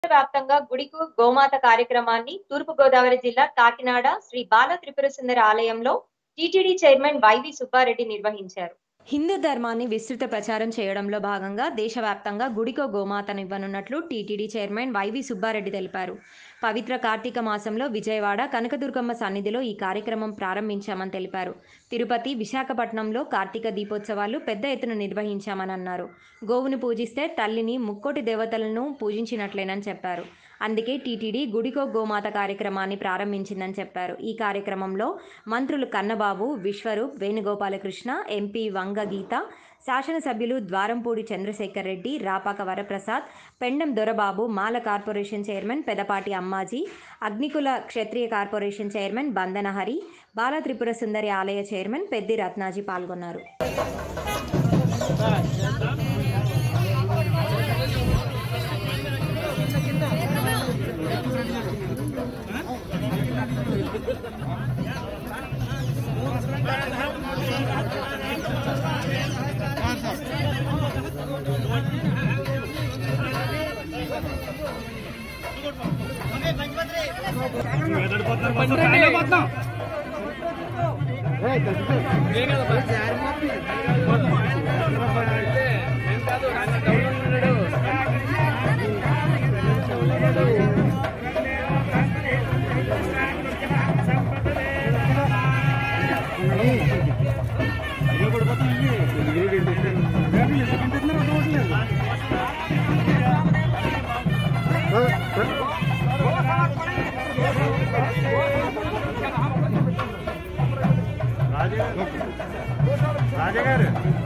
వ్యాప్తంగా గుడికు గోమాత కార్యక్రమాన్ని తూర్పు గోదావరి జిల్లా కాకినాడ శ్రీ బాల త్రిపుర సుందరి ఆలయంలో టీటీడీ చైర్మన్ వైవి సుబ్బారెడ్డి నిర్వహించారు హిందూ ధర్మాన్ని విస్తృత ప్రచారం చేయడంలో భాగంగా దేశవ్యాప్తంగా గుడికో గోమాతనివ్వనున్నట్లు టీటీడీ చైర్మన్ వైవి సుబ్బారెడ్డి తెలిపారు పవిత్ర కార్తీక మాసంలో విజయవాడ కనకదుర్గమ్మ సన్నిధిలో ఈ కార్యక్రమం ప్రారంభించామని తెలిపారు తిరుపతి విశాఖపట్నంలో కార్తీక దీపోత్సవాలు పెద్ద ఎత్తున నిర్వహించామని అన్నారు గోవును పూజిస్తే తల్లిని ముక్కోటి దేవతలను పూజించినట్లేనని చెప్పారు అందుకే టీటీడీ గుడికో గోమాత కార్యక్రమాన్ని ప్రారంభించిందని చెప్పారు ఈ కార్యక్రమంలో మంత్రులు కన్నబాబు విశ్వరూప్ వేణుగోపాలకృష్ణ ఎంపీ వంగ గీత శాసనసభ్యులు Dwarampudi Chandrasekhar Reddy Rapaka Varaprasad Pendem Dorababu Mala corporation chairman Pedapati Ammaji Agnikula Kshatriya corporation chairman Bandanahari Bala Tripura Sundari ఆలయ చైర్మన్ పెద్ది రత్నాజీ పాల్గొన్నారు రాజా గారు